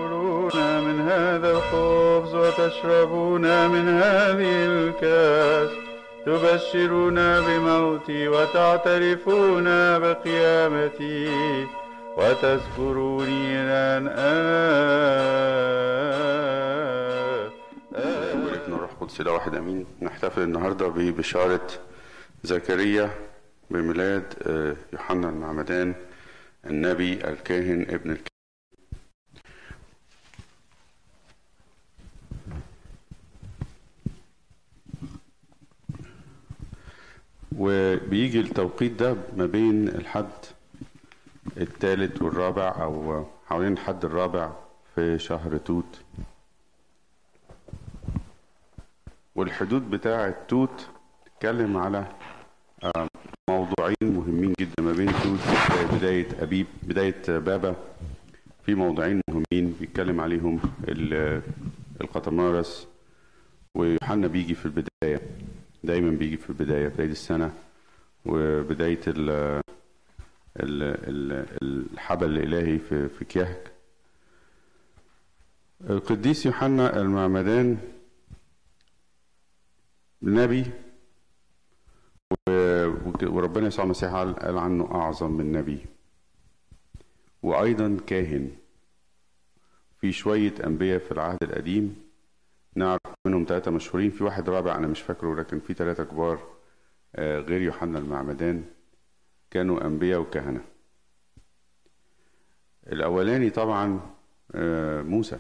تأكلون من هذا الخبز وتشربون من هذه الكاس تبشرون بموتي وتعترفون بقيامتي وتذكروني الآن والابن والروح القدس لا واحد امين نحتفل النهارده ببشاره زكريا بميلاد آه، يوحنا المعمدان النبي الكاهن ابن الكاهن وبيجي التوقيت ده ما بين الحد الثالث والرابع او حوالين الحد الرابع في شهر توت والحدود بتاعة توت تتكلم على آه، موضوعين مهمين جدا ما بين توت وبداية أبيب بداية بابا في موضوعين مهمين بيتكلم عليهم ال- القطمارس ويوحنا بيجي في البداية دايما بيجي في البداية في عيد السنة وبداية ال ال ال الحبل الإلهي في في كيهك القديس يوحنا المعمدان نبي و- وك- وربنا يسوع المسيح قال قال عنه أعظم من نبي وأيضا كاهن في شوية أنبياء في العهد القديم نعرف منهم ثلاثة مشهورين في واحد رابع أنا مش فاكره لكن في ثلاثة كبار آه، غير يوحنا المعمدان كانوا أنبياء وكهنة الأولاني طبعا آه، موسى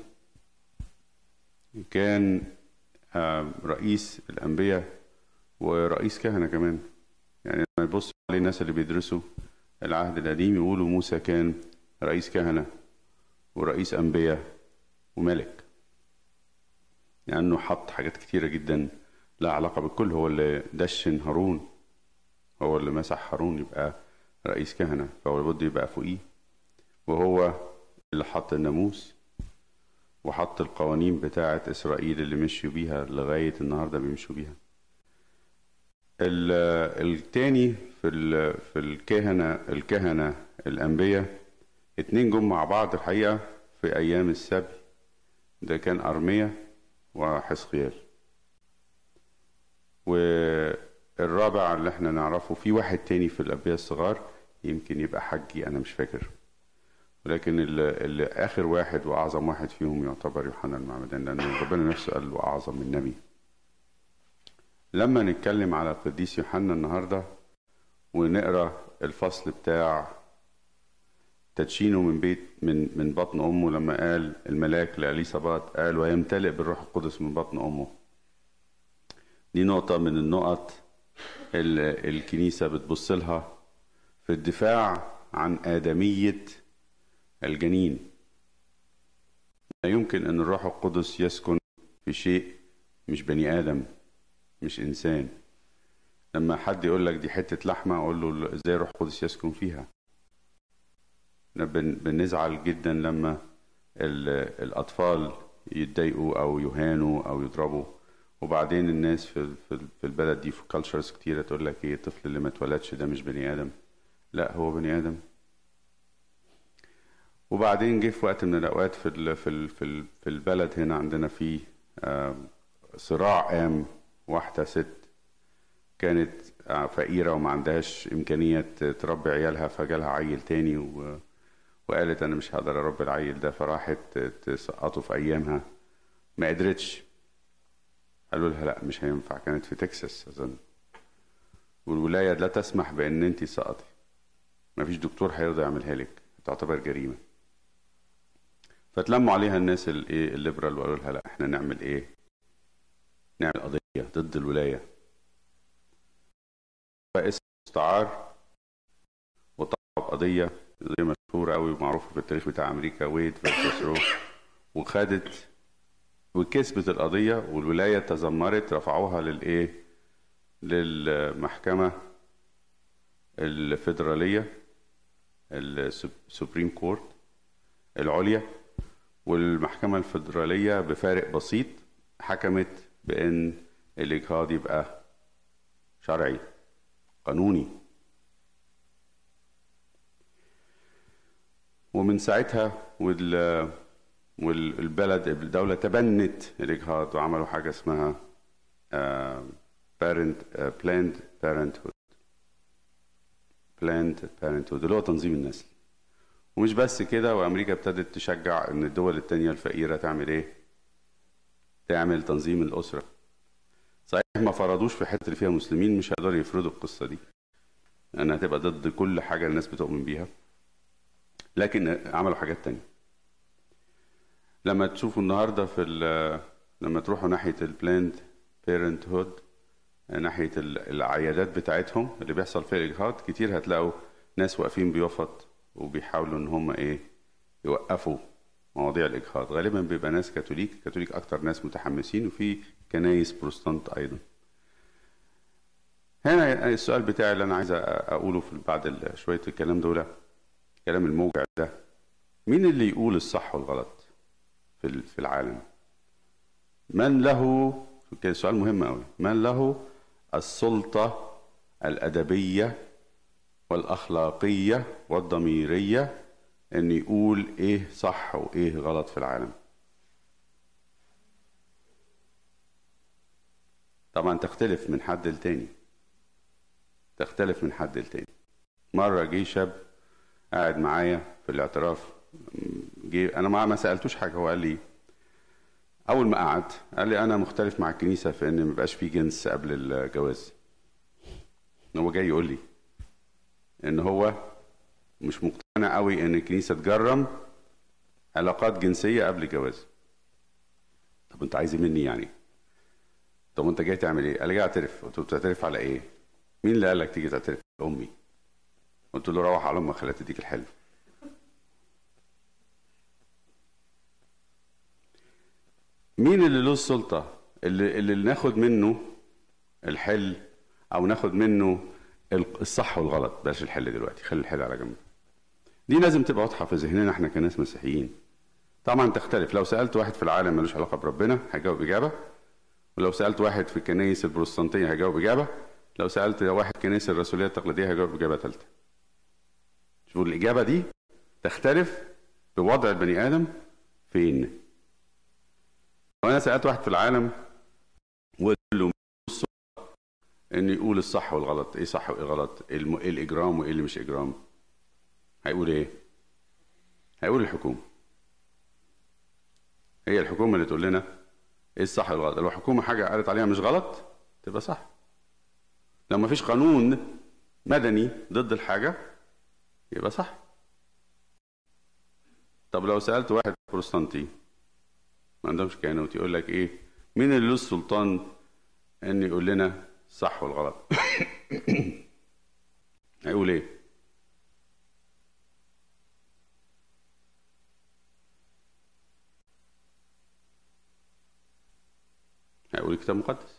كان آه، رئيس الأنبياء ورئيس كهنة كمان يعني لما يبص عليه الناس اللي بيدرسوا العهد القديم يقولوا موسى كان رئيس كهنة ورئيس أنبياء وملك لأنه حط حاجات كتيرة جدا لها علاقة بالكل هو اللي دشن هارون هو اللي مسح هارون يبقى رئيس كهنة فهو لابد يبقى فوقيه وهو اللي حط الناموس وحط القوانين بتاعة إسرائيل اللي مشوا بيها لغاية النهاردة بيمشوا بيها ال- التاني في ال- في الكهنة الكهنة الأنبياء اتنين جم مع بعض الحقيقة في أيام السبي ده كان أرميا وحزقيال والرابع اللي احنا نعرفه في واحد تاني في الأنبياء الصغار يمكن يبقى حجي أنا مش فاكر ولكن اللي اللي آخر واحد وأعظم واحد فيهم يعتبر يوحنا المعمدان لأن ربنا نفسه قال له أعظم من نبي لما نتكلم على القديس يوحنا النهارده ونقرا الفصل بتاع تدشينه من بيت من من بطن امه لما قال الملاك لاليصابات قال ويمتلئ بالروح القدس من بطن امه دي نقطة من النقط اللي الكنيسة بتبص لها في الدفاع عن آدمية الجنين لا يمكن أن الروح القدس يسكن في شيء مش بني آدم مش إنسان لما حد يقول لك دي حتة لحمة أقول له إزاي الروح القدس يسكن فيها بن- بنزعل جدا لما ال- الأطفال يتضايقوا أو يهانوا أو يضربوا وبعدين الناس في في في البلد دي في كالتشرز كتيرة تقول لك إيه الطفل اللي ما اتولدش ده مش بني آدم لا هو بني آدم وبعدين جه في وقت من الأوقات في ال في ال في ال في البلد هنا عندنا في آه، صراع قام واحدة ست كانت آه، فقيرة وما عندهاش إمكانية تربي عيالها فجالها عيل تاني و... وقالت أنا مش هقدر أربي العيل ده فراحت تسقطه في أيامها ما قدرتش قالوا لها لا مش هينفع كانت في تكساس أظن والولاية لا تسمح بأن أنت تسقطي مفيش دكتور هيرضى يعملها لك تعتبر جريمة فتلموا عليها الناس الايه الليبرال وقالوا لها لا احنا نعمل ايه نعمل قضية ضد الولاية فاسم مستعار وطلعوا قضية قضية مشهورة قوي ومعروفة في التاريخ بتاع أمريكا ويد فيرسس رو وخدت وكسبت القضية والولاية تذمرت رفعوها للإيه؟ للمحكمة الفيدرالية السوبريم كورت العليا والمحكمة الفيدرالية بفارق بسيط حكمت بأن الإجهاض يبقى شرعي قانوني ومن ساعتها وال والبلد الدولة تبنت الإجهاض وعملوا حاجة اسمها آه، parent آه، planned parenthood planned parenthood اللي هو تنظيم النسل ومش بس كده وأمريكا ابتدت تشجع إن الدول التانية الفقيرة تعمل إيه؟ تعمل تنظيم الأسرة صحيح ما فرضوش في الحتة اللي فيها مسلمين مش هيقدروا يفرضوا القصة دي لأنها هتبقى ضد كل حاجة الناس بتؤمن بيها لكن عملوا حاجات تانية لما تشوفوا النهارده في ال- لما تروحوا ناحيه البلاند بيرنت هود ناحيه ال- العيادات بتاعتهم اللي بيحصل فيها الاجهاض كتير هتلاقوا ناس واقفين بيفط وبيحاولوا ان هم ايه يوقفوا مواضيع الاجهاض غالبا بيبقى ناس كاثوليك كاثوليك اكتر ناس متحمسين وفي كنايس بروتستانت ايضا هنا السؤال بتاعي اللي انا عايز أ- اقوله في بعد ال- شويه الكلام دول الكلام الموجع ده مين اللي يقول الصح والغلط في ال- في العالم من له كده سؤال مهم قوي من له السلطة الأدبية والأخلاقية والضميرية إن يقول إيه صح وإيه غلط في العالم طبعا تختلف من حد لتاني تختلف من حد لتاني مرة جه شاب قاعد معايا في الاعتراف جه انا ما ما سالتوش حاجه هو قال لي اول ما قعد قال لي انا مختلف مع الكنيسه في ان ما يبقاش في جنس قبل الجواز هو جاي يقول لي ان هو مش مقتنع قوي ان الكنيسه تجرم علاقات جنسيه قبل الجواز طب انت عايز إيه مني يعني طب انت جاي تعمل ايه قال لي جاي اعترف قلت له بتعترف على ايه مين اللي قال لك تيجي تعترف امي قلت له روح على امك خليها تديك الحلم مين اللي له السلطة اللي, اللي ناخد منه الحل أو ناخد منه الصح والغلط بلاش الحل دلوقتي خلي الحل على جنب دي لازم تبقى واضحة في ذهننا احنا كناس مسيحيين طبعا تختلف لو سألت واحد في العالم ملوش علاقة بربنا هيجاوب إجابة ولو سألت واحد في الكنايس البروتستانتية هيجاوب إجابة لو سألت واحد كنيسة الرسولية التقليدية هيجاوب إجابة ثالثة شوفوا الإجابة دي تختلف بوضع البني آدم فين لو انا سالت واحد في العالم وقلت له ان يقول الصح والغلط ايه صح وايه غلط ايه الم- إيه الاجرام وايه اللي مش اجرام هيقول ايه هيقول الحكومه هي الحكومه اللي تقول لنا ايه الصح والغلط لو الحكومه حاجه قالت عليها مش غلط تبقى صح لو ما فيش قانون مدني ضد الحاجه يبقى صح طب لو سالت واحد بروتستانتي ما عندهمش كهنوت يقول لك ايه مين اللي له السلطان ان يقول لنا صح والغلط هيقول ايه هيقول الكتاب المقدس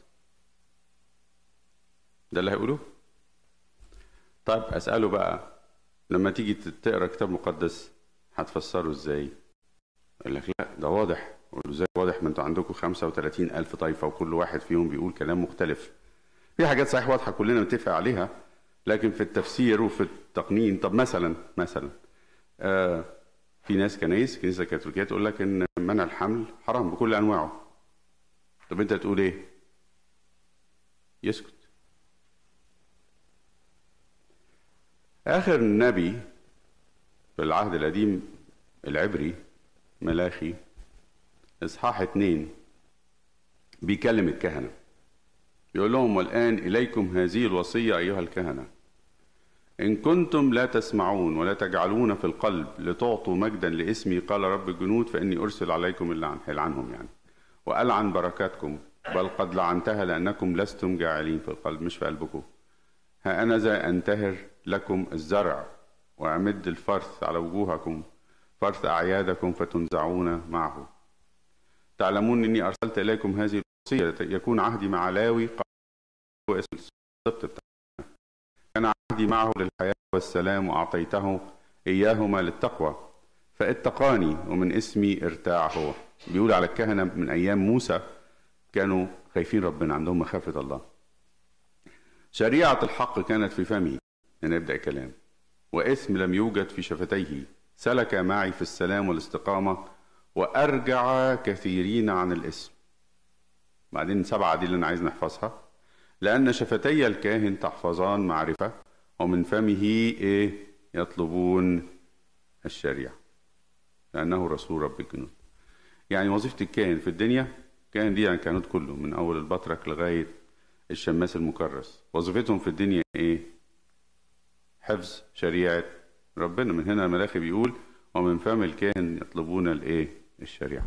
ده اللي هيقولوه طيب اساله بقى لما تيجي تقرا كتاب مقدس هتفسره ازاي يقول لك لا ده واضح أقول له ازاي واضح ما انتوا عندكم 35 ألف طائفة وكل واحد فيهم بيقول كلام مختلف في حاجات صحيح واضحة كلنا نتفق عليها لكن في التفسير وفي التقنين طب مثلا مثلا آه في ناس كنايس كنيسة كاثوليكية تقول لك ان منع الحمل حرام بكل انواعه طب انت تقول ايه يسكت اخر نبي في العهد القديم العبري ملاخي اصحاح اتنين بيكلم الكهنه يقول لهم والان اليكم هذه الوصيه ايها الكهنه ان كنتم لا تسمعون ولا تجعلون في القلب لتعطوا مجدا لاسمي قال رب الجنود فاني ارسل عليكم اللعن عنهم يعني والعن بركاتكم بل قد لعنتها لانكم لستم جاعلين في القلب مش في قلبكم ها انا ذا انتهر لكم الزرع وامد الفرث على وجوهكم فرث اعيادكم فتنزعون معه تعلمون اني ارسلت اليكم هذه الوصيه يكون عهدي مع لاوي هو اسم السبت بتاعنا كان عهدي معه للحياه والسلام واعطيته اياهما للتقوى فاتقاني ومن اسمي ارتاع هو بيقول على الكهنه من ايام موسى كانوا خايفين ربنا عندهم مخافه الله شريعه الحق كانت في فمه هنا يبدا الكلام واثم لم يوجد في شفتيه سلك معي في السلام والاستقامه وأرجع كثيرين عن الاسم بعدين سبعة دي اللي أنا عايز نحفظها لأن شفتي الكاهن تحفظان معرفة ومن فمه إيه يطلبون الشريعة لأنه رسول رب الجنود يعني وظيفة الكاهن في الدنيا كاهن دي يعني كهنوت كله من أول البطرك لغاية الشماس المكرس وظيفتهم في الدنيا إيه حفظ شريعة ربنا من هنا الملاخي بيقول ومن فم الكاهن يطلبون الايه الشريعه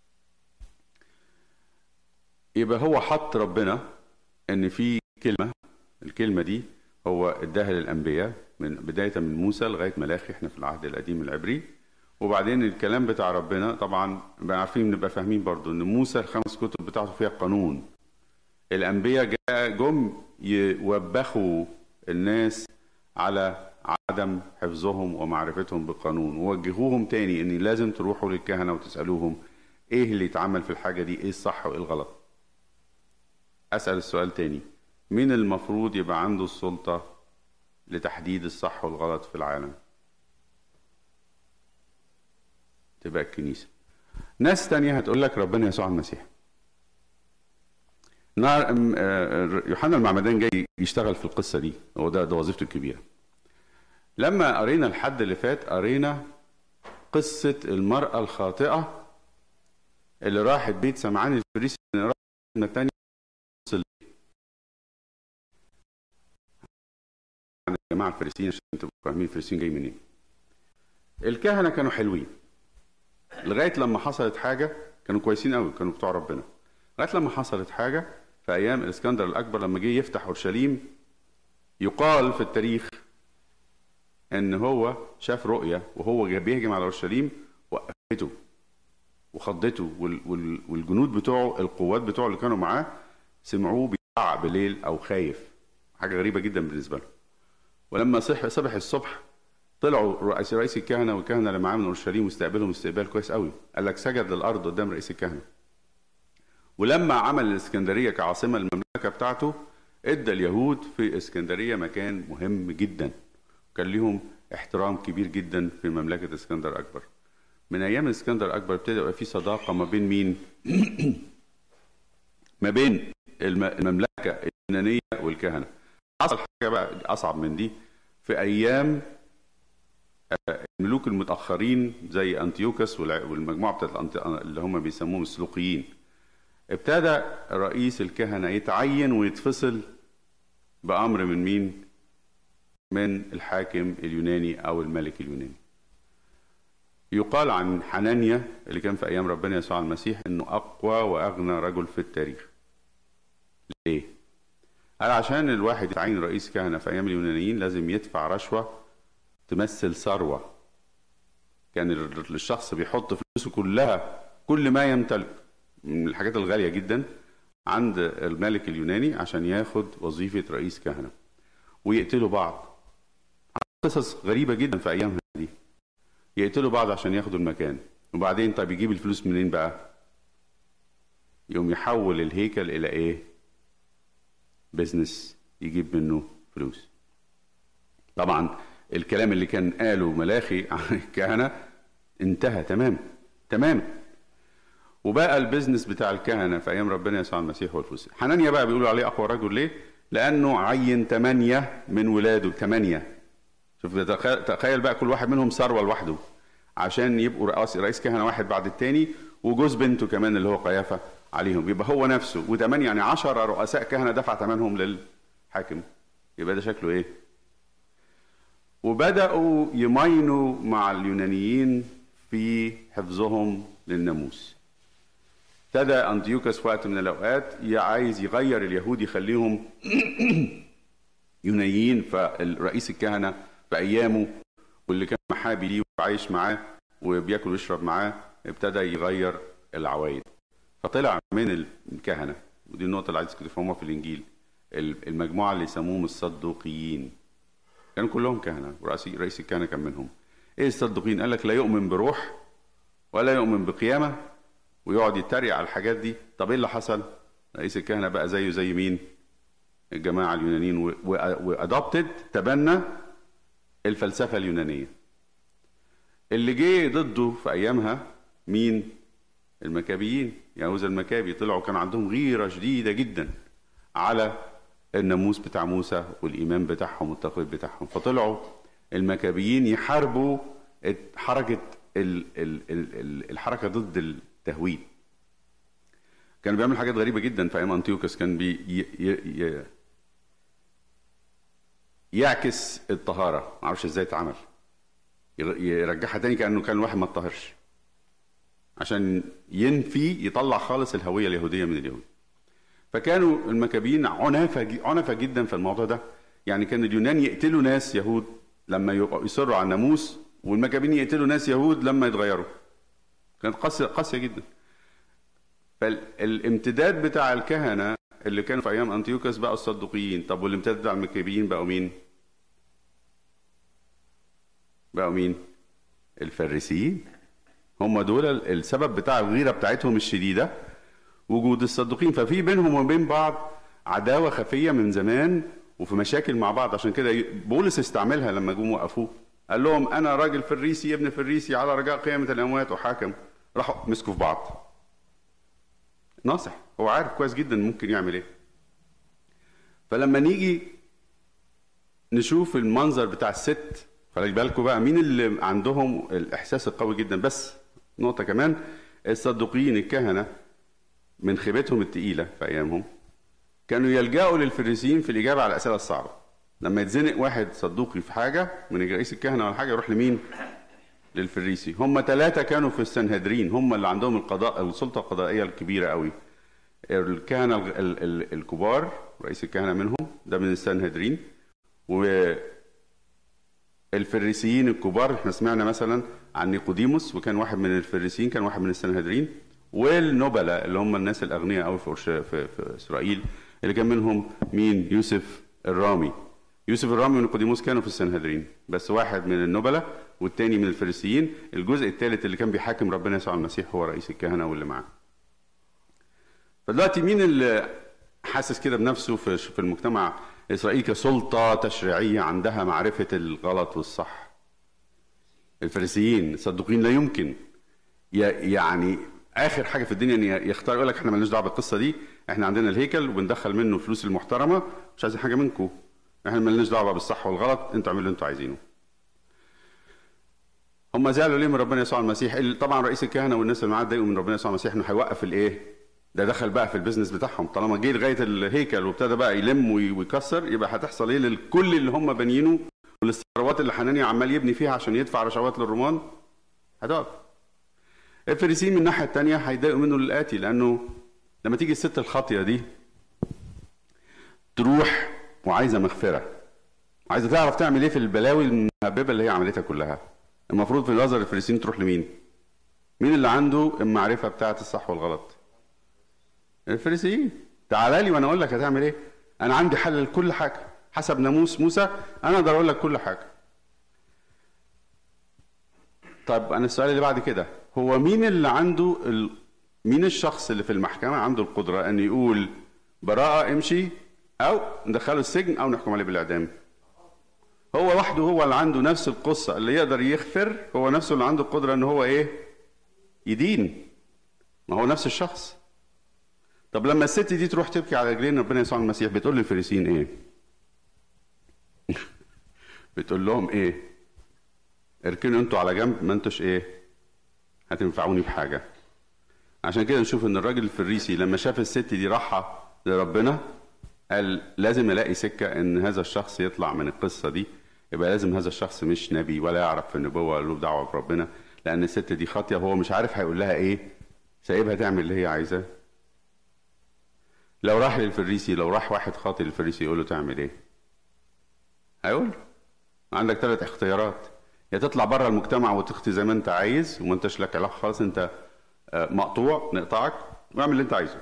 يبقى هو حط ربنا ان في كلمه الكلمه دي هو اداها للانبياء من بدايه من موسى لغايه ملاخي احنا في العهد القديم العبري وبعدين الكلام بتاع ربنا طبعا بقى عارفين نبقى فاهمين برضو ان موسى الخمس كتب بتاعته فيها قانون الانبياء جاء جم يوبخوا الناس على عدم حفظهم ومعرفتهم بالقانون ووجهوهم تاني ان لازم تروحوا للكهنه وتسالوهم ايه اللي يتعمل في الحاجه دي ايه الصح وايه الغلط اسال السؤال تاني مين المفروض يبقى عنده السلطه لتحديد الصح والغلط في العالم تبقى الكنيسه ناس تانية هتقول لك ربنا يسوع المسيح نار يوحنا المعمدان جاي يشتغل في القصه دي هو ده ده وظيفته الكبيره لما قرينا الحد اللي فات قرينا قصة المرأة الخاطئة اللي راحت بيت سمعان الفريسي راحت التانية يا جماعة الفريسيين عشان تبقوا فاهمين الفريسيين جاي منين الكهنة كانوا حلوين لغاية لما حصلت حاجة كانوا كويسين قوي كانوا بتوع ربنا لغاية لما حصلت حاجة في أيام الإسكندر الأكبر لما جه يفتح أورشليم يقال في التاريخ ان هو شاف رؤية وهو بيهجم على اورشليم وقفته وخضته والجنود بتوعه القوات بتوعه اللي كانوا معاه سمعوه بيقع بالليل او خايف حاجه غريبه جدا بالنسبه له ولما صح صبح الصبح طلعوا رئيس رئيس الكهنه والكهنه اللي معاه من اورشليم واستقبلهم استقبال كويس قوي قال لك سجد للارض قدام رئيس الكهنه ولما عمل الاسكندريه كعاصمه المملكه بتاعته ادى اليهود في اسكندريه مكان مهم جدا كان ليهم احترام كبير جدا في مملكة اسكندر أكبر من أيام اسكندر أكبر ابتدى يبقى في صداقة ما بين مين؟ ما بين المملكة اليونانية والكهنة حصل حاجة بقى أصعب من دي في أيام الملوك المتأخرين زي أنتيوكس والمجموعة بتاعت اللي هم بيسموهم السلوقيين ابتدى رئيس الكهنة يتعين ويتفصل بأمر من مين؟ من الحاكم اليوناني او الملك اليوناني يقال عن حنانيا اللي كان في ايام ربنا يسوع المسيح انه اقوى واغنى رجل في التاريخ ليه قال عشان الواحد يتعين رئيس كهنه في ايام اليونانيين لازم يدفع رشوه تمثل ثروه كان الشخص بيحط فلوسه كلها كل ما يمتلك من الحاجات الغاليه جدا عند الملك اليوناني عشان ياخد وظيفه رئيس كهنه ويقتلوا بعض قصص غريبة جدا في أيامها دي يقتلوا بعض عشان ياخدوا المكان وبعدين طيب يجيب الفلوس منين بقى يقوم يحول الهيكل إلى إيه بزنس يجيب منه فلوس طبعا الكلام اللي كان قاله ملاخي عن الكهنة انتهى تمام تمام وبقى البزنس بتاع الكهنة في أيام ربنا يسوع المسيح والفلوس حنانيا بقى بيقولوا عليه أقوى رجل ليه لأنه عين ثمانية من ولاده ثمانية شوف تخيل بقى كل واحد منهم ثروه لوحده عشان يبقوا رئيس رئيس كهنه واحد بعد التاني وجوز بنته كمان اللي هو قيافه عليهم يبقى هو نفسه وثمان يعني عشرة رؤساء كهنه دفع ثمنهم للحاكم يبقى ده شكله ايه؟ وبداوا يماينوا مع اليونانيين في حفظهم للناموس ابتدى انتيوكس في وقت من الاوقات عايز يغير اليهود يخليهم يونانيين فالرئيس الكهنه في ايامه واللي كان محابي ليه وعايش معاه وبياكل ويشرب معاه ابتدى يغير العوايد فطلع من الكهنه ودي النقطه اللي عايزكم تفهموها في الانجيل المجموعه اللي يسموهم الصدوقيين كانوا كلهم كهنه ورئيس رئيس الكهنه كان منهم ايه الصدوقيين قال لك لا يؤمن بروح ولا يؤمن بقيامه ويقعد يتريق على الحاجات دي طب ايه اللي حصل رئيس الكهنه بقى زيه زي مين الجماعه اليونانيين وادوبتد تبنى الفلسفه اليونانيه اللي جه ضده في ايامها مين المكابيين يهوذا المكابي طلعوا كان عندهم غيرة شديدة جدا على الناموس بتاع موسى والإيمان بتاعهم والتقويم بتاعهم فطلعوا المكابيين يحاربوا حركة ال- ال- ال- ال- الحركة ضد التهويد كان بيعمل حاجات غريبة جدا في أيام أنتيوكس كان بي ي- ي- ي- يعكس الطهارة معرفش ازاي اتعمل ير- يرجعها تاني كأنه كان الواحد ما اتطهرش عشان ينفي يطلع خالص الهوية اليهودية من اليهود فكانوا المكابين عنافة ج- عنفة جدا في الموضوع ده يعني كان اليونان يقتلوا ناس يهود لما يبقوا يصروا على الناموس والمكابين يقتلوا ناس يهود لما يتغيروا كانت قاسية قاسية جدا فالامتداد بتاع الكهنة اللي كانوا في أيام أنتيوكس بقوا الصدوقيين طب والامتداد بتاع المكابيين بقوا مين؟ بقوا مين؟ الفريسيين هم دول السبب بتاع الغيرة بتاعتهم الشديدة وجود الصدوقين ففي بينهم وبين بعض عداوة خفية من زمان وفي مشاكل مع بعض عشان كده بولس استعملها لما جم وقفوه قال لهم انا راجل فريسي ابن فريسي على رجاء قيامة الاموات وحاكم راحوا مسكوا في بعض ناصح هو عارف كويس جدا ممكن يعمل ايه فلما نيجي نشوف المنظر بتاع الست خلي بالكم بقى مين اللي عندهم الاحساس القوي جدا بس نقطه كمان الصدوقيين الكهنه من خيبتهم التقيله في ايامهم كانوا يلجأوا للفريسيين في الاجابه على الاسئله الصعبه لما يتزنق واحد صدوقي في حاجه من رئيس الكهنه ولا حاجه يروح لمين للفريسي هم ثلاثه كانوا في السنهدرين هم اللي عندهم القضاء السلطه القضائيه الكبيره قوي الكهنه ال- ال- ال- الكبار رئيس الكهنه منهم ده من السنهدرين و الفريسيين الكبار احنا سمعنا مثلا عن نيقوديموس وكان واحد من الفريسيين كان واحد من السنهدرين والنبلاء اللي هم الناس الاغنياء قوي في, أورش- في, في اسرائيل اللي كان منهم مين يوسف الرامي يوسف الرامي ونيقوديموس كانوا في السنهدرين بس واحد من النبلاء والتاني من الفريسيين الجزء الثالث اللي كان بيحاكم ربنا يسوع المسيح هو رئيس الكهنه واللي معاه فدلوقتي مين اللي حاسس كده بنفسه في في المجتمع اسرائيل كسلطه تشريعيه عندها معرفه الغلط والصح الفريسيين الصدوقين لا يمكن ي- يعني اخر حاجه في الدنيا ان يختار يقول لك احنا مالناش دعوه بالقصه دي احنا عندنا الهيكل وبندخل منه الفلوس المحترمه مش عايزين حاجه منكم احنا مالناش دعوه بالصح والغلط انتوا اعملوا اللي انتوا عايزينه هم زعلوا ليه من ربنا يسوع المسيح اللي طبعا رئيس الكهنه والناس اللي معاه اتضايقوا من ربنا يسوع المسيح انه هيوقف الايه ده دخل بقى في البيزنس بتاعهم طالما جه لغايه الهيكل وابتدى بقى يلم وي- ويكسر يبقى هتحصل ايه لكل اللي هم بانيينه والاستثمارات اللي حنانيا عمال يبني فيها عشان يدفع رشوات للرومان هتقف الفريسيين من الناحيه الثانيه هيضايقوا منه للاتي لانه لما تيجي الست الخاطيه دي تروح وعايزه مغفره عايزه تعرف تعمل ايه في البلاوي المهببه اللي هي عملتها كلها المفروض في نظر الفريسيين تروح لمين مين اللي عنده المعرفه بتاعه الصح والغلط الفريسيين تعالى لي وانا اقول لك هتعمل ايه انا عندي حل لكل حاجه حسب ناموس موسى انا اقدر اقول لك كل حاجه طب انا السؤال اللي بعد كده هو مين اللي عنده ال... مين الشخص اللي في المحكمه عنده القدره ان يقول براءه امشي او ندخله السجن او نحكم عليه بالاعدام هو وحده هو اللي عنده نفس القصه اللي يقدر يغفر هو نفسه اللي عنده القدره ان هو ايه يدين ما هو نفس الشخص طب لما الست دي تروح تبكي على رجلين ربنا يسوع المسيح بتقول للفريسيين ايه بتقول لهم ايه اركنوا انتوا على جنب ما انتوش ايه هتنفعوني بحاجه عشان كده نشوف ان الراجل الفريسي لما شاف الست دي راحه لربنا قال لازم الاقي سكه ان هذا الشخص يطلع من القصه دي يبقى لازم هذا الشخص مش نبي ولا يعرف في النبوه ولا له دعوه بربنا لان الست دي خاطيه وهو مش عارف هيقول لها ايه سايبها تعمل اللي هي عايزاه لو راح للفريسي لو راح واحد خاطي للفريسي يقول له تعمل ايه هيقول له عندك ثلاث اختيارات يا تطلع بره المجتمع وتخطي زي ما انت عايز وما انتش لك علاقه خالص انت آه، مقطوع نقطعك واعمل اللي انت عايزه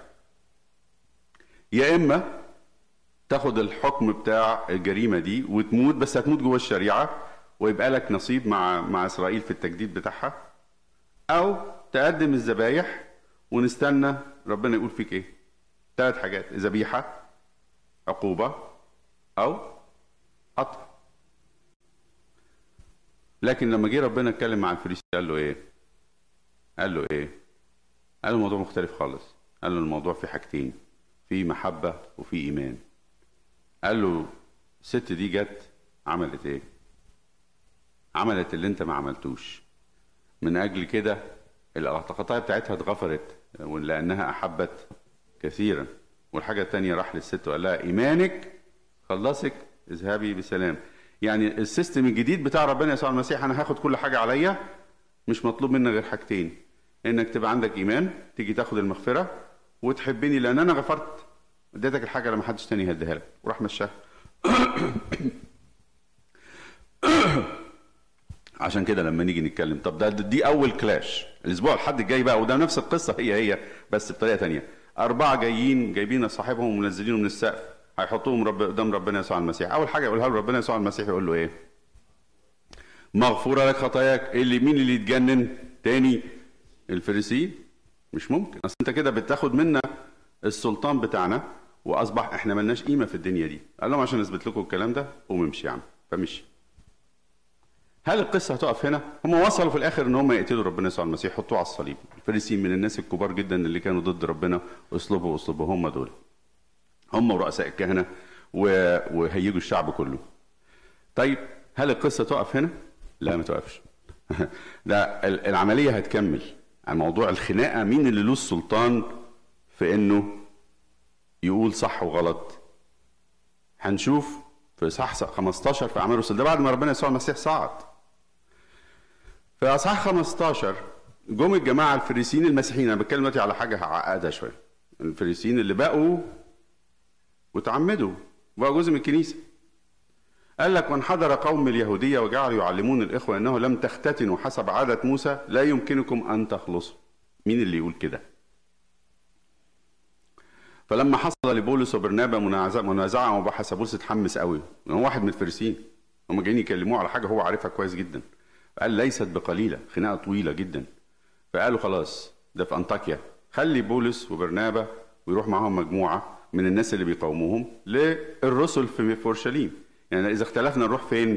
يا اما تاخد الحكم بتاع الجريمه دي وتموت بس هتموت جوه الشريعه ويبقى لك نصيب مع مع اسرائيل في التجديد بتاعها او تقدم الذبايح ونستنى ربنا يقول فيك ايه ثلاث حاجات ذبيحه عقوبه او قطع لكن لما جه ربنا اتكلم مع الفريسي قال له ايه قال له ايه قال له الموضوع مختلف خالص قال له الموضوع في حاجتين في محبة وفي إيمان قال له الست دي جت عملت ايه عملت اللي انت ما عملتوش من اجل كده الخطايا بتاعتها اتغفرت لانها احبت كثيرا والحاجه الثانيه راح للست وقال لها ايمانك خلصك اذهبي بسلام يعني السيستم الجديد بتاع ربنا يسوع المسيح انا هاخد كل حاجه عليا مش مطلوب منك غير حاجتين انك تبقى عندك ايمان تيجي تاخد المغفره وتحبني لان انا غفرت اديتك الحاجه اللي ما حدش تاني هديها لك وراح مشاها عشان كده لما نيجي نتكلم طب ده دي اول كلاش الاسبوع الحد الجاي بقى وده نفس القصه هي هي بس بطريقه تانية اربعه جايين جايبين صاحبهم ومنزلينه من السقف هيحطوهم رب قدام ربنا يسوع المسيح اول حاجه يقولها له ربنا يسوع المسيح يقول له ايه مغفوره لك خطاياك اللي مين اللي يتجنن تاني الفريسيين مش ممكن اصل انت كده بتاخد منا السلطان بتاعنا واصبح احنا ملناش قيمه في الدنيا دي قال لهم عشان اثبت لكم الكلام ده قوم امشي يا عم فمشي هل القصه هتقف هنا؟ هم وصلوا في الاخر ان هم يقتلوا ربنا يسوع المسيح يحطوه على الصليب، الفريسيين من الناس الكبار جدا اللي كانوا ضد ربنا اسلوبه واسلوبه هم دول. هم ورؤساء الكهنه وهيجوا الشعب كله. طيب هل القصه تقف هنا؟ لا ما تقفش. ده العمليه هتكمل عن موضوع الخناقه مين اللي له السلطان في انه يقول صح وغلط. هنشوف في صح 15 في اعمال الرسل ده بعد ما ربنا يسوع المسيح صعد. في اصحاح 15 جم الجماعه الفريسيين المسيحيين انا بتكلم دلوقتي على حاجه هعقدها شويه الفريسيين اللي بقوا وتعمدوا بقوا جزء من الكنيسه قال لك وانحدر قوم اليهوديه وجعلوا يعلمون الاخوه انه لم تختتنوا حسب عاده موسى لا يمكنكم ان تخلصوا مين اللي يقول كده فلما حصل لبولس وبرنابا منازعه وبحث بولس اتحمس قوي هو واحد من الفريسيين هم جايين يكلموه على حاجه هو عارفها كويس جدا قال ليست بقليله خناقه طويله جدا فقالوا خلاص ده في انطاكيا خلي بولس وبرنابا ويروح معاهم مجموعه من الناس اللي بيقاوموهم للرسل في اورشليم يعني اذا اختلفنا نروح فين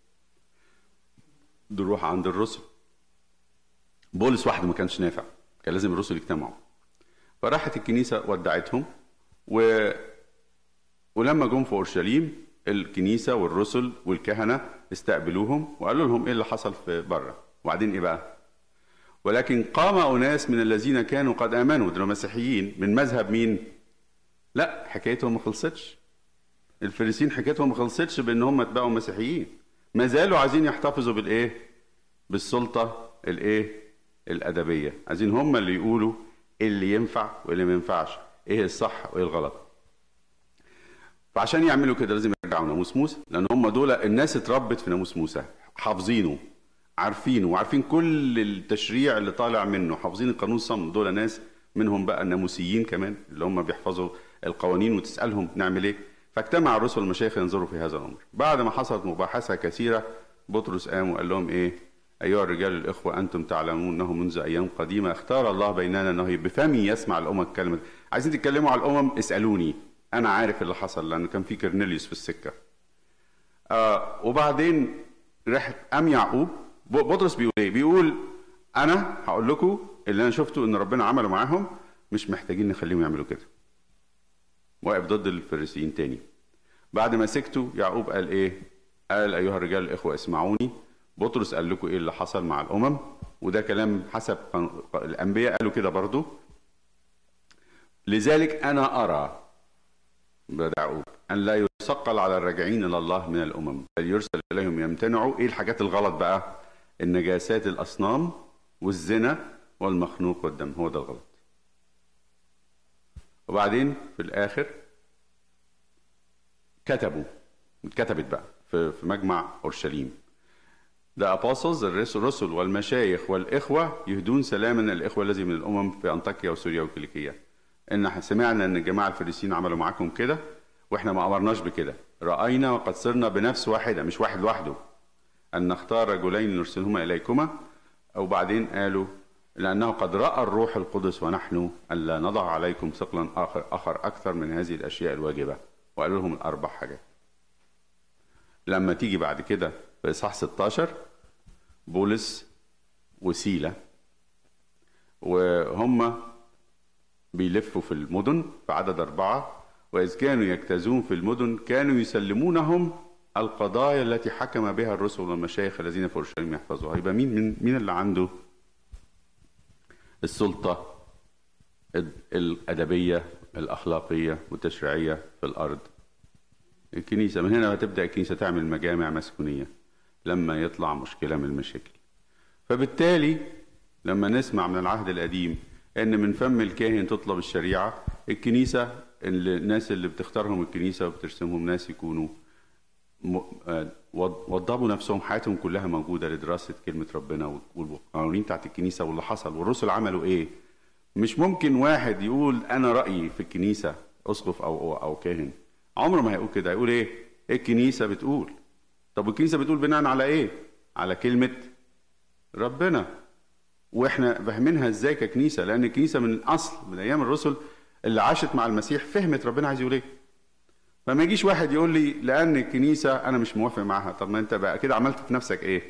نروح عند الرسل بولس وحده ما كانش نافع كان لازم الرسل يجتمعوا فراحت الكنيسه ودعتهم و ولما جم في اورشليم الكنيسه والرسل والكهنه استقبلوهم وقالوا لهم ايه اللي حصل في بره وبعدين ايه بقى ولكن قام اناس من الذين كانوا قد امنوا دول مسيحيين من مذهب مين لا حكايتهم ما خلصتش الفريسيين حكايتهم ما خلصتش بان هم اتبعوا مسيحيين ما زالوا عايزين يحتفظوا بالايه بالسلطه الايه الادبيه عايزين هم اللي يقولوا ايه اللي ينفع وايه اللي ما ينفعش ايه الصح وايه الغلط فعشان يعملوا كده لازم يرجعوا ناموس موسى لان هم دول الناس اتربت في ناموس موسى حافظينه عارفينه وعارفين كل التشريع اللي طالع منه حافظين القانون صم دول ناس منهم بقى الناموسيين كمان اللي هم بيحفظوا القوانين وتسالهم نعمل ايه فاجتمع الرسل والمشايخ ينظروا في هذا الامر بعد ما حصلت مباحثه كثيره بطرس قام وقال لهم ايه ايها الرجال الاخوه انتم تعلمون انه منذ ايام قديمه اختار الله بيننا انه بفمي يسمع الامم الكلمه عايزين تتكلموا على الامم اسالوني انا عارف اللي حصل لان كان في كرنيليوس في السكه آه وبعدين راح قام يعقوب بطرس بيقول ايه بيقول انا هقول لكم اللي انا شفته ان ربنا عمله معاهم مش محتاجين نخليهم يعملوا كده واقف ضد الفريسيين تاني بعد ما سكتوا يعقوب قال ايه قال ايها الرجال الاخوه اسمعوني بطرس قال لكم ايه اللي حصل مع الامم وده كلام حسب الانبياء قالوا كده برضو لذلك انا ارى يعقوب ان لا يثقل على الراجعين الى الله من الامم بل يرسل اليهم يمتنعوا ايه الحاجات الغلط بقى النجاسات الاصنام والزنا والمخنوق والدم هو ده الغلط وبعدين في الاخر كتبوا اتكتبت بقى في مجمع اورشليم The apostles الرسل والمشايخ والإخوة يهدون سلاما الإخوة الذي من الأمم في أنطاكيا وسوريا وكيليكية إن سمعنا إن الجماعة الفريسيين عملوا معاكم كده وإحنا ما أمرناش بكده رأينا وقد صرنا بنفس واحدة مش واحد لوحده أن نختار رجلين نرسلهما إليكما وبعدين قالوا لأنه قد رأى الروح القدس ونحن ألا نضع عليكم ثقلا آخر, آخر أكثر من هذه الأشياء الواجبة وقالوا لهم الأربع حاجات لما تيجي بعد كده في إصحاح 16 بولس وسيلة وهم بيلفوا في المدن في عدد أربعة وإذ كانوا يجتازون في المدن كانوا يسلمونهم القضايا التي حكم بها الرسل والمشايخ الذين في اورشليم يحفظوها يبقى مين من مين اللي عنده السلطه الادبيه الاخلاقيه والتشريعيه في الارض الكنيسه من هنا هتبدا الكنيسه تعمل مجامع مسكونيه لما يطلع مشكله من المشاكل فبالتالي لما نسمع من العهد القديم ان من فم الكاهن تطلب الشريعه الكنيسه الناس اللي بتختارهم الكنيسه وبترسمهم ناس يكونوا وضبوا نفسهم حياتهم كلها موجوده لدراسه كلمه ربنا والقوانين بتاعت الكنيسه واللي حصل والرسل عملوا ايه مش ممكن واحد يقول انا رايي في الكنيسه اسقف او او كاهن عمره ما هيقول كده هيقول ايه الكنيسه بتقول طب الكنيسه بتقول بناء على ايه على كلمه ربنا واحنا فاهمينها ازاي ككنيسه لان الكنيسه من الاصل من ايام الرسل اللي عاشت مع المسيح فهمت ربنا عايز يقول ايه فما يجيش واحد يقول لي لان الكنيسه انا مش موافق معاها طب ما انت بقى كده عملت في نفسك ايه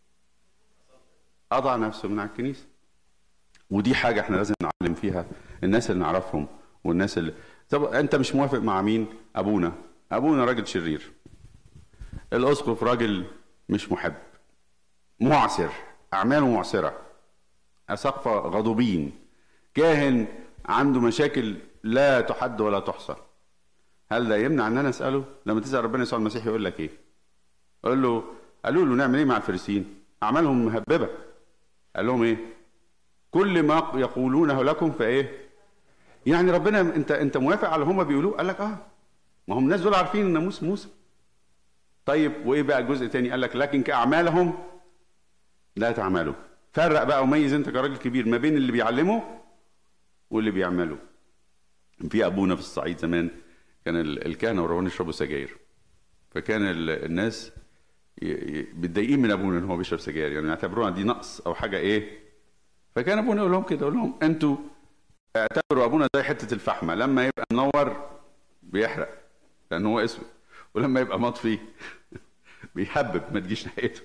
اضع نفسه من على الكنيسه ودي حاجه احنا لازم نعلم فيها الناس اللي نعرفهم والناس اللي طب انت مش موافق مع مين ابونا ابونا راجل شرير الاسقف راجل مش محب معسر اعماله معسره اسقفه غضوبين كاهن عنده مشاكل لا تحد ولا تحصى هل ده يمنع ان انا اساله لما تسال ربنا يسوع المسيح يقول لك ايه قال له قالوا له نعمل ايه مع الفريسيين اعمالهم مهببه قال لهم ايه كل ما يقولونه لكم فايه يعني ربنا انت انت موافق على اللي هم بيقولوه قال لك اه ما هم الناس دول عارفين الناموس موسى طيب وايه بقى الجزء الثاني قال لك لكن كاعمالهم لا تعملوا فرق بقى وميز انت كراجل كبير ما بين اللي بيعلمه واللي بيعمله في ابونا في الصعيد زمان كان الكهنه والروان يشربوا سجاير فكان الناس متضايقين من ابونا ان هو بيشرب سجاير يعني يعتبروها دي نقص او حاجه ايه فكان ابونا يقول لهم كده يقول لهم انتوا اعتبروا ابونا زي حته الفحمه لما يبقى منور بيحرق لان هو اسود ولما يبقى مطفي بيحبب ما تجيش ناحيته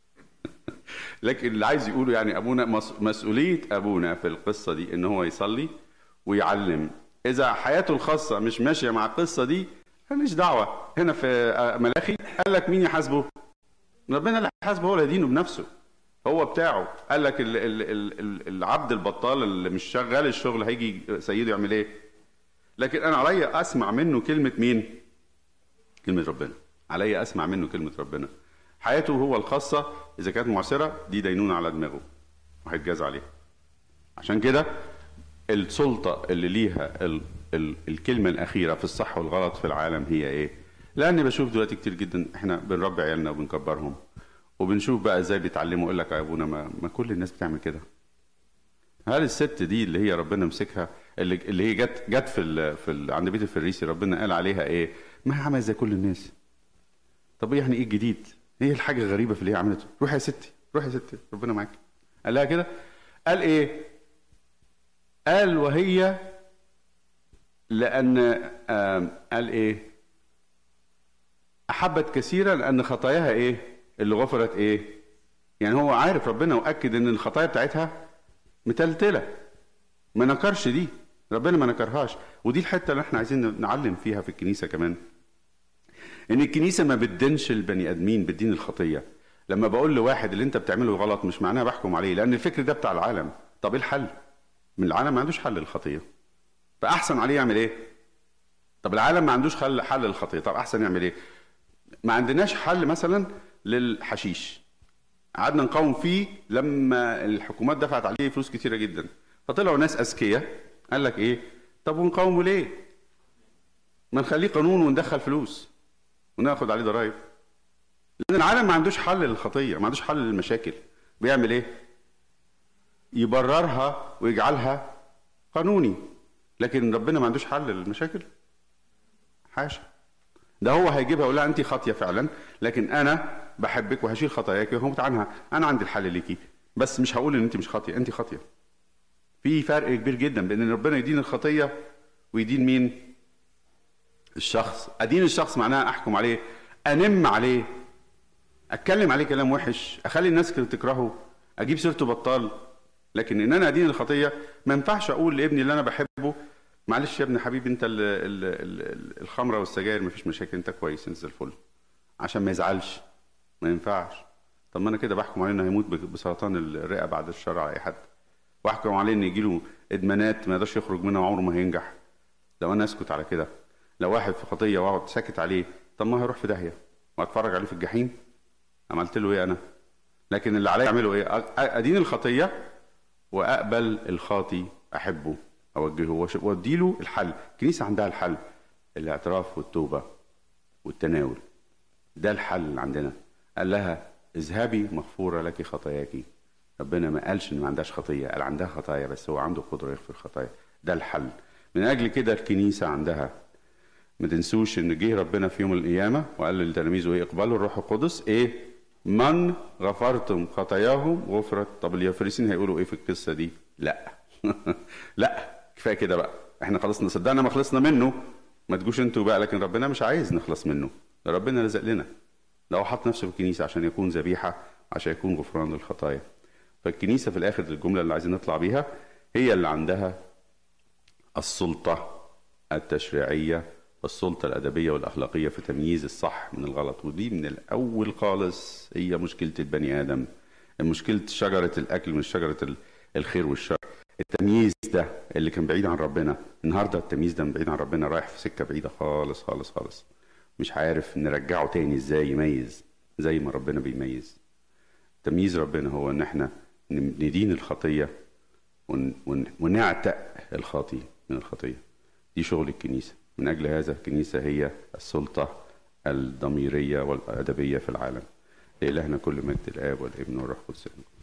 لكن اللي عايز يقوله يعني ابونا مسؤوليه ابونا في القصه دي ان هو يصلي ويعلم اذا حياته الخاصه مش ماشيه مع القصه دي ماليش دعوه هنا في ملاخي قال لك مين يحاسبه ربنا اللي هيحاسبه هو اللي يدينه بنفسه هو بتاعه قال لك ال ال ال العبد البطال اللي مش شغال الشغل هيجي سيده يعمل ايه لكن انا عليا اسمع منه كلمه مين كلمه ربنا عليا اسمع منه كلمه ربنا حياته هو الخاصه اذا كانت معسره دي دينونه على دماغه وهيتجاز عليها عشان كده السلطة اللي ليها ال ال الكلمة الأخيرة في الصح والغلط في العالم هي إيه؟ لأني بشوف دلوقتي كتير جدا إحنا بنربي عيالنا وبنكبرهم وبنشوف بقى إزاي بيتعلموا يقول لك يا أبونا ما, ما كل الناس بتعمل كده. هل الست دي اللي هي ربنا مسكها اللي, اللي هي جت جت في ال في ال عند بيت الفريسي ربنا قال عليها إيه؟ ما هي عملت زي كل الناس. طب يعني إيه الجديد؟ إيه الحاجة الغريبة في اللي هي عملته؟ روحي يا ستي روحي يا ستي ربنا معاك. قال لها كده قال إيه؟ قال وهي لأن قال إيه؟ أحبت كثيرا لأن خطاياها إيه؟ اللي غفرت إيه؟ يعني هو عارف ربنا وأكد إن الخطايا بتاعتها متلتلة ما نكرش دي ربنا ما نكرهاش ودي الحتة اللي احنا عايزين نعلم فيها في الكنيسة كمان إن الكنيسة ما بتدينش البني آدمين بتدين الخطية لما بقول لواحد اللي أنت بتعمله غلط مش معناها بحكم عليه لأن الفكر ده بتاع العالم طب إيه الحل؟ من العالم ما عندوش حل للخطيه فاحسن عليه يعمل ايه طب العالم ما عندوش حل حل للخطيه طب احسن يعمل ايه ما عندناش حل مثلا للحشيش قعدنا نقاوم فيه لما الحكومات دفعت عليه فلوس كتيره جدا فطلعوا ناس اذكياء قال لك ايه طب ونقاومه ليه ما نخليه قانون وندخل فلوس وناخد عليه ضرائب لان العالم ما عندوش حل للخطيه ما عندوش حل للمشاكل بيعمل ايه يبررها ويجعلها قانوني لكن ربنا ما عندوش حل للمشاكل حاشا ده هو هيجيبها يقول لها انت خاطيه فعلا لكن انا بحبك وهشيل خطاياك وهموت عنها انا عندي الحل ليكي بس مش هقول ان انت مش خاطيه انت خاطيه في فرق كبير جدا بين ان ربنا يدين الخطيه ويدين مين الشخص ادين الشخص معناها احكم عليه انم عليه اتكلم عليه كلام وحش اخلي الناس تكرهه اجيب سيرته بطال لكن ان انا ادين الخطيه ما ينفعش اقول لابني اللي انا بحبه معلش يا ابني حبيبي انت ال ال ال الخمره والسجاير مفيش مشاكل انت كويس انت زي الفل عشان ما يزعلش ما ينفعش طب ما انا كده بحكم عليه انه هيموت بسرطان الرئه بعد الشر على اي حد واحكم عليه ان يجيله ادمانات ما يقدرش يخرج منها وعمره ما هينجح لو انا اسكت على كده لو واحد في خطيه واقعد ساكت عليه طب ما هيروح في داهيه واتفرج عليه في الجحيم عملت له ايه انا لكن اللي عليا اعمله ايه ادين الخطيه واقبل الخاطي احبه اوجهه واديله الحل الكنيسه عندها الحل الاعتراف والتوبه والتناول ده الحل اللي عندنا قال لها اذهبي مغفوره لك خطاياك ربنا ما قالش ان ما عندهاش خطيه قال عندها خطايا بس هو عنده قدره يغفر الخطايا ده الحل من اجل كده الكنيسه عندها ما تنسوش ان جه ربنا في يوم القيامه وقال لتلاميذه ايه اقبلوا الروح القدس ايه من غفرتم خطاياهم غفرت طب الفريسين هيقولوا ايه في القصه دي لا لا كفايه كده بقى احنا خلصنا صدقنا ما خلصنا منه ما تجوش انتوا بقى لكن ربنا مش عايز نخلص منه ده ربنا رزق لنا ده هو حط نفسه في الكنيسه عشان يكون ذبيحه عشان يكون غفران للخطايا فالكنيسه في الاخر الجمله اللي عايزين نطلع بيها هي اللي عندها السلطه التشريعيه والسلطه الادبيه والاخلاقيه في تمييز الصح من الغلط ودي من الاول خالص هي مشكله البني ادم مشكله شجره الاكل من شجره الخير والشر التمييز ده اللي كان بعيد عن ربنا النهارده التمييز ده بعيد عن ربنا رايح في سكه بعيده خالص خالص خالص مش عارف نرجعه تاني ازاي يميز زي ما ربنا بيميز تمييز ربنا هو ان احنا ندين الخطيه ونعتق الخاطي من الخطيه دي شغل الكنيسه من اجل هذا الكنيسه هي السلطه الضميريه والادبيه في العالم لإلهنا كل مجد الاب والابن والروح القدس